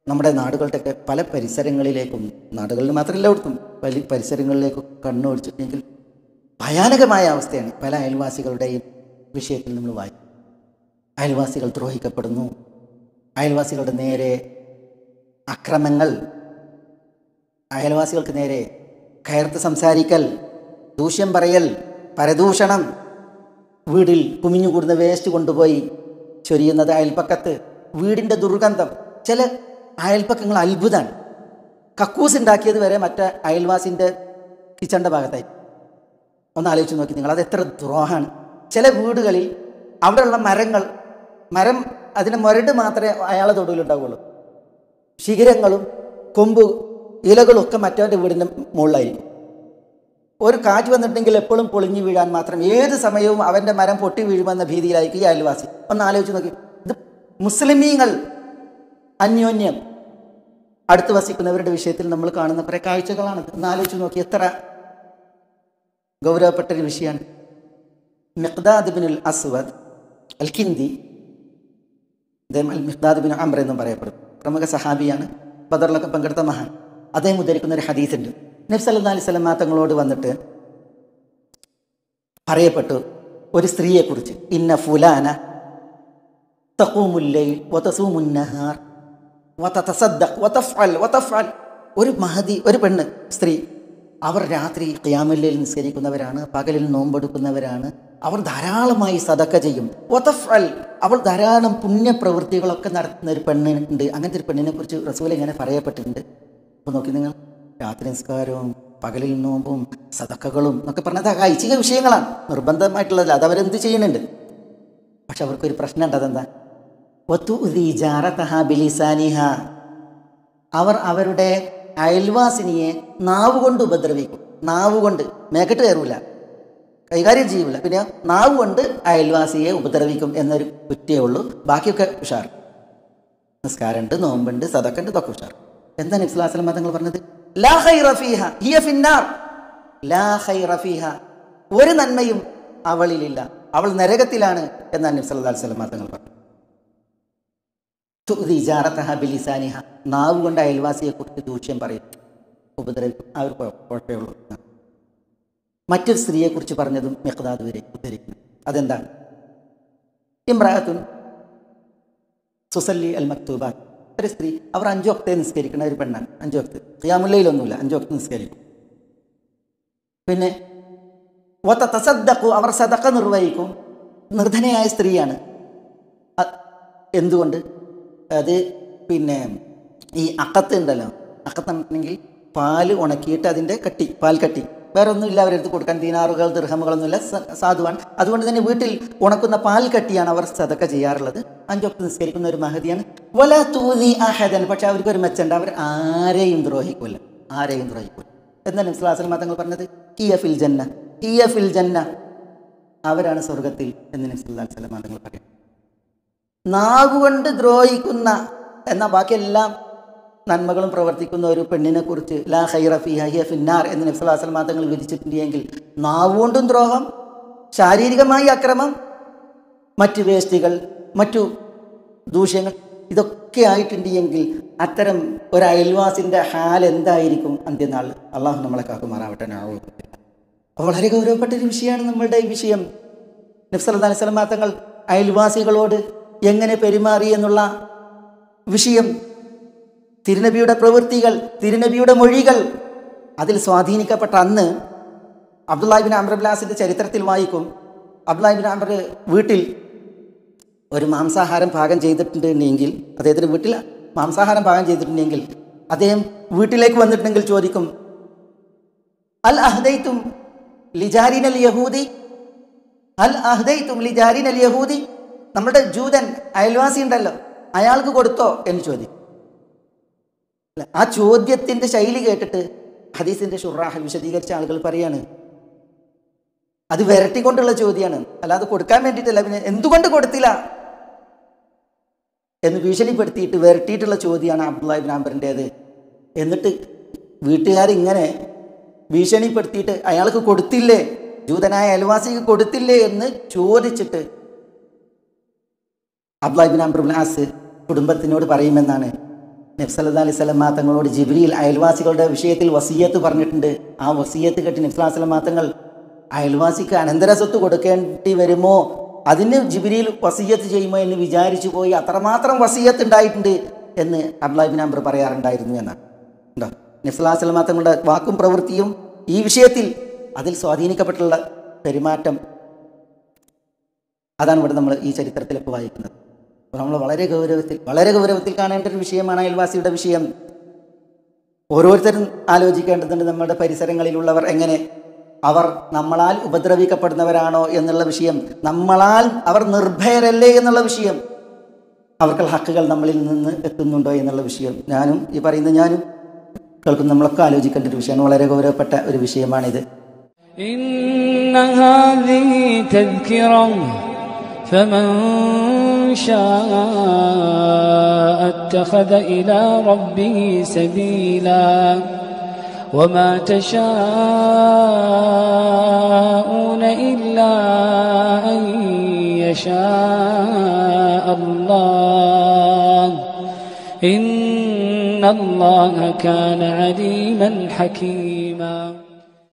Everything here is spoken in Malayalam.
നമ്മുടെ നാടുകളുടെയൊക്കെ പല പരിസരങ്ങളിലേക്കും നാടുകളിൽ മാത്രമല്ല അവിടുത്തും പല പരിസരങ്ങളിലേക്കും കണ്ണോടിച്ചിട്ടുണ്ടെങ്കിൽ ഭയാനകമായ അവസ്ഥയാണ് പല അയൽവാസികളുടെയും വിഷയത്തിൽ നമ്മൾ വായിക്കും അയൽവാസികൾ ദ്രോഹിക്കപ്പെടുന്നു അയൽവാസികളുടെ നേരെ അക്രമങ്ങൾ അയൽവാസികൾക്ക് നേരെ കയർത്ത് സംസാരിക്കൽ ദൂഷ്യം പറയൽ പരദൂഷണം വീടിൽ കുമിഞ്ഞുകൂടുന്ന വേസ്റ്റ് കൊണ്ടുപോയി ചൊരിയുന്നത് അയൽപ്പക്കത്ത് വീടിൻ്റെ ദുർഗന്ധം ചില അയൽപ്പക്കങ്ങൾ അത്ഭുതമാണ് കക്കൂസ് ഉണ്ടാക്കിയത് വരെ മറ്റേ അയൽവാസിൻ്റെ കിച്ചണിൻ്റെ ഭാഗത്തായി ഒന്ന് ആലോചിച്ച് നോക്കി നിങ്ങൾ അത് എത്ര ദ്രോഹമാണ് ചില വീടുകളിൽ അവിടെയുള്ള മരങ്ങൾ മരം അതിൻ്റെ മുരട് മാത്രമേ അയാളെ തൊടുവിലുണ്ടാവുള്ളൂ ശിഖരങ്ങളും കൊമ്പ് ഇലകളും ഒക്കെ മറ്റവൻ്റെ വീടിൻ്റെ മുകളിലായിരിക്കും ഒരു കാറ്റ് വന്നിട്ടുണ്ടെങ്കിൽ എപ്പോഴും പൊളിഞ്ഞു വീഴാൻ മാത്രം ഏത് സമയവും അവൻ്റെ മരം പൊട്ടി വീഴുമെന്ന ഭീതിയിലായിരിക്കും ഈ അയൽവാസി ഒന്ന് ആലോചിച്ച് നോക്കി ഇത് മുസ്ലിമീങ്ങൾ അന്യോന്യം അടുത്ത് വസിക്കുന്നവരുടെ വിഷയത്തിൽ നമ്മൾ കാണുന്ന കുറേ കാഴ്ചകളാണ് ഒന്ന് ആലോചിച്ച് നോക്കി എത്ര ഗൗരവപ്പെട്ടൊരു വിഷയമാണ് മിഖ്ദാദ് ബിനുൽ അസ്വദ് അൽ കിന്ദി അദ്ദേഹം അൽ മിഖ്ദാദ് ബിൻ അംർ എന്നും പറയപ്പെടും പ്രമുഖ സഹാബിയാണ് ബദറിലൊക്കെ പങ്കെടുത്ത മഹാൻ അദ്ദേഹം ഉദ്ധരിക്കുന്ന ഒരു ഹദീസുണ്ട് നബ്സ് അല്ലാ അലൈഹി സ്വലമ തങ്ങളോട് വന്നിട്ട് പറയപ്പെട്ടു ഒരു സ്ത്രീയെക്കുറിച്ച് ഇന്ന ഫുലാന തഖൂമുല്ലൈൽ വതസൂമുന്നഹാർ വതതസദ്ദഖ് വതഫ്അൽ വതഫ്അൽ ഒരു മഹതി ഒരു പെണ്ണ് സ്ത്രീ അവർ രാത്രി ഖിയാമുല്ലയിൽ നിസ്കരിക്കുന്നവരാണ് പകലിൽ നോമ്പെടുക്കുന്നവരാണ് അവർ ധാരാളമായി സദക്ക ചെയ്യും വതഫ്അൽ അവൾ ധാരാളം പുണ്യപ്രവൃത്തികളൊക്കെ നടത്തുന്ന ഒരു പെണ്ണുണ്ട് അങ്ങനത്തെ ഒരു പെണ്ണിനെ കുറിച്ച് റസൂൽ ഇങ്ങനെ പറയപ്പെട്ടിട്ടുണ്ട് അപ്പോൾ നോക്കി നിങ്ങൾ രാത്രി നിസ്കാരവും പകലിൽ നോമ്പും സദക്കകളും എന്നൊക്കെ പറഞ്ഞത് ആ ഐച്ഛിക വിഷയങ്ങളാണ് നിർബന്ധമായിട്ടുള്ളതല്ല അത് അവരെന്ത് ചെയ്യുന്നുണ്ട് പക്ഷെ അവർക്കൊരു പ്രശ്നം ഉണ്ട് അതെന്താ ഒത്തുഉദി ജാറതഹ ബിലിസാനിഹ അവർ അവരുടെ അയൽവാസിനിയെ നാവ് കൊണ്ട് ഉപദ്രവിക്കും നാവ് കൊണ്ട് മേക്കെട്ട് കയറൂല കൈകാര്യം ചെയ്യൂല പിന്നെ നാവ് കൊണ്ട് അയൽവാസിയെ ഉപദ്രവിക്കും എന്നൊരു കുറ്റേ ഉള്ളൂ ബാക്കിയൊക്കെ ഉഷാർ നിസ്കാരമുണ്ട് നോമ്പുണ്ട് സദക്കുണ്ട് ഇതൊക്കെ ഉഷാർ എന്താണ് ഇസ്ലാസ്ലം മതങ്ങൾ പറഞ്ഞത് ലാ ഖൈറ ഫീഹ ഹിയ ഫിന്നാർ ലാ ഖൈറ ഫീഹ ഒരു നന്മയും അവളിലില്ല അവൾ നരകത്തിലാണ് എന്നാണ് നബി സല്ലല്ലാഹു അലൈഹി വസല്ലം മതങ്ങൾ പറഞ്ഞത് തുഅ്ദി ജാറതഹ ബിലിസാനിഹ നാവ് കൊണ്ട് അയൽവാസിയെ കുറിച്ച് ദൂഷ്യം പറയും ഉപദ്രവിക്കും ആ ഒരു കുഴ- കുഴപ്പമേ ഉള്ളൂ മറ്റൊരു സ്ത്രീയെക്കുറിച്ച് പറഞ്ഞതും മെഹ്ദാദ് വരെ ഉദ്ധരിക്കുന്നു അതെന്താണ് ഇമ്രാത്തുൻ സുസല്ലി അൽ മക്തൂബാത്ത് ഒരു സ്ത്രീ അവർ അഞ്ചു വക്തേ നിസ്കരിക്കുന്ന ഒരു പെണ്ണാണ് അഞ്ചു വക്ത് ഖിയാമുല്ലയിലൊന്നുമില്ല അഞ്ചു വക്ത് നിസ്കരിക്കും പിന്നെ ഒത്ത തസദ്ദഖു അവർ സദക്ക നിർവഹിക്കും നിർധനയായ സ്ത്രീയാണ് അ- എന്തുകൊണ്ട് അത് പിന്നെ ഈ അക്കത്ത് ഉണ്ടല്ലോ അക്കത്തുണ്ടെങ്കിൽ പാല് ഉണക്കിയിട്ട് അതിൻ്റെ കട്ടി പാൽ കട്ടി വേറെ ഒന്നുമില്ല അവരെടുത്ത് കൊടുക്കാൻ ദീനാറുകൾ ദീർഹമുകളൊന്നുമില്ല സ- സാധുവാണ് അതുകൊണ്ട് തന്നെ വീട്ടിൽ ഉണക്കുന്ന പാൽ കട്ടിയാണ് അവർ സതക്ക ചെയ്യാറുള്ളത് അഞ്ചൊക്കെ നിസ്കരിക്കുന്ന ഒരു മഹതിയാണ് വല തൂതി അഹദൻ പക്ഷെ അവർക്ക് ഒരു മെച്ചുണ്ട് അവർ ആരെയും ദ്രോഹിക്കില്ല ആരെയും ദ്രോഹിക്കില്ല എന്നാലും ഇസ്ലാസ്ലം മതങ്ങൾ പറഞ്ഞത് ഹിയ ഫിൽ ജന്ന ഹിയ ഫിൽ ജന്ന അവരാണ് സ്വർഗത്തിൽ എന്ന് നബ്സുല്ലാസ്ലം മതങ്ങൾ പറയും നാവുകൊണ്ട് ദ്രോഹിക്കുന്ന എന്ന ബാക്കിയെല്ലാം നന്മകളും പ്രവർത്തിക്കുന്ന ഒരു പെണ്ണിനെ കുറിച്ച് ലാ ഹൈറ ഫി ഹൈയ ഫിന്നാർ എന്ന് നബ്സുല്ലാസ്ലം മതങ്ങൾ വിധിച്ചിട്ടുണ്ടെങ്കിൽ നാവുകൊണ്ടും ദ്രോഹം ശാരീരികമായി അക്രമം മറ്റ് വേസ്റ്റുകൾ മറ്റു ദൂഷ്യങ്ങൾ ഇതൊക്കെ ആയിട്ടുണ്ടെങ്കിൽ അത്തരം ഒരു അയൽവാസിൻ്റെ ഹാൽ എന്തായിരിക്കും അന്ത്യനാൾ അള്ളാഹു നമ്മളെ കാക്കുമാറാവട്ടെ നാവൂ വളരെ ഗൗരവപ്പെട്ട ഒരു വിഷയമാണ് നമ്മളുടെ ഈ വിഷയം നബ്സല്ലാ അലൈഹി സ്വലം തങ്ങൾ അയൽവാസികളോട് എങ്ങനെ പെരുമാറി എന്നുള്ള വിഷയം തിരുനബിയുടെ പ്രവൃത്തികൾ തിരുനബിയുടെ മൊഴികൾ അതിൽ സ്വാധീനിക്കപ്പെട്ട അന്ന് അബ്ദുല്ലാഹിബിൻ അമ്രബ്ലാസിൻ്റെ ചരിത്രത്തിൽ വായിക്കും അബ്ദുല്ലാഹിബിൻ അമ്ര വീട്ടിൽ ഒരു മാംസാഹാരം പാകം ചെയ്തിട്ടുണ്ടെങ്കിൽ അദ്ദേഹത്തിൻ്റെ വീട്ടിൽ മാംസാഹാരം പാകം ചെയ്തിട്ടുണ്ടെങ്കിൽ അദ്ദേഹം വീട്ടിലേക്ക് വന്നിട്ടുണ്ടെങ്കിൽ ചോദിക്കും അൽ അഹ്ദൈത്തും ലിജാരിൻ അൽ യഹൂദി അൽ അഹ്ദൈത്തും ലിജാരിൻ അൽ യഹൂദി നമ്മുടെ ജൂതൻ അയൽവാസി ഉണ്ടല്ലോ അയാൾക്ക് കൊടുത്തോ എന്ന് ചോദിക്കും അല്ല, ആ ചോദ്യത്തിന്റെ ശൈലി കേട്ടിട്ട് ഹദീസിന്റെ ഷുറാഹ് വിശദീകരിച്ച ആളുകൾ പറയാണ് അത് വിരട്ടിക്കൊണ്ടുള്ള ചോദ്യമാണ് അല്ലാതെ കൊടുക്കാൻ വേണ്ടിയിട്ടല്ല പിന്നെ എന്തുകൊണ്ട് കൊടുത്തില്ല എന്ന് ഭീഷണിപ്പെടുത്തിയിട്ട് വിരട്ടിയിട്ടുള്ള ചോദ്യമാണ് അബ്ദുല്ലാഹിബിൻ ആംബറിൻ്റേത് എന്നിട്ട് വീട്ടുകാരിങ്ങനെ ഭീഷണിപ്പെടുത്തിയിട്ട് അയാൾക്ക് കൊടുത്തില്ലേ ജൂതനായ അയൽവാസിക്ക് കൊടുത്തില്ലേ എന്ന് ചോദിച്ചിട്ട് അബ്ദുല്ലാഹിബിൻ ആംബർ ബ്ലാസ് കുടുംബത്തിനോട് പറയുമെന്നാണ് നബ്സല്ലാ അലൈഹി സ്വലം തങ്ങളോട് ജിബ്രീൽ അയൽവാസികളുടെ വിഷയത്തിൽ വസീയത്ത് പറഞ്ഞിട്ടുണ്ട് ആ വസീയത്ത് കേട്ട് നബ്സല്ലാ സ്വലം തങ്ങൾ അയൽവാസിക്ക് അനന്തര സ്വത്ത് കൊടുക്കേണ്ടി വരുമോ അതിന് ജിബ്രീൽ വസീയത്ത് ചെയ്യുമോ എന്ന് വിചാരിച്ചു പോയി അത്രമാത്രം വസീയത്ത് ഉണ്ടായിട്ടുണ്ട് എന്ന് അബ്ലാഹിബിൻ അംബർ പറയാറുണ്ടായിരുന്നു എന്നാണ് ഉണ്ടോ നബ്സല്ലാ സ്വലം തങ്ങളുടെ വാക്കും പ്രവൃത്തിയും ഈ വിഷയത്തിൽ അതിൽ സ്വാധീനിക്കപ്പെട്ടുള്ള പെരുമാറ്റം അതാണ് ഇവിടെ നമ്മൾ ഈ ചരിത്രത്തിലൊക്കെ വായിക്കുന്നത് അപ്പോൾ നമ്മൾ വളരെ ഗൗരവത്തിൽ വളരെ ഗൗരവത്തിൽ കാണേണ്ട ഒരു വിഷയമാണ് അയൽവാസിയുടെ വിഷയം ഓരോരുത്തരും ആലോചിക്കേണ്ടതുണ്ട് നമ്മുടെ പരിസരങ്ങളിലുള്ളവർ എങ്ങനെ അവർ നമ്മളാൽ ഉപദ്രവിക്കപ്പെടുന്നവരാണോ എന്നുള്ള വിഷയം നമ്മളാൽ അവർ നിർഭയരല്ലേ എന്നുള്ള വിഷയം അവർക്കുള്ള ഹക്കുകൾ നമ്മളിൽ നിന്ന് എത്തുന്നുണ്ടോ എന്നുള്ള വിഷയം ഞാനും ഈ പറയുന്ന ഞാനും കേൾക്കുന്ന നമ്മളൊക്കെ ആലോചിക്കേണ്ട ഒരു വിഷയമാണ് വളരെ ഗൗരവപ്പെട്ട ഒരു വിഷയമാണിത് إن هذه تذكرة فمن شاء اتخذ إلى ربه سبيلا وما تشاءون إلا أن يشاء الله إن الله كان عليما حكيما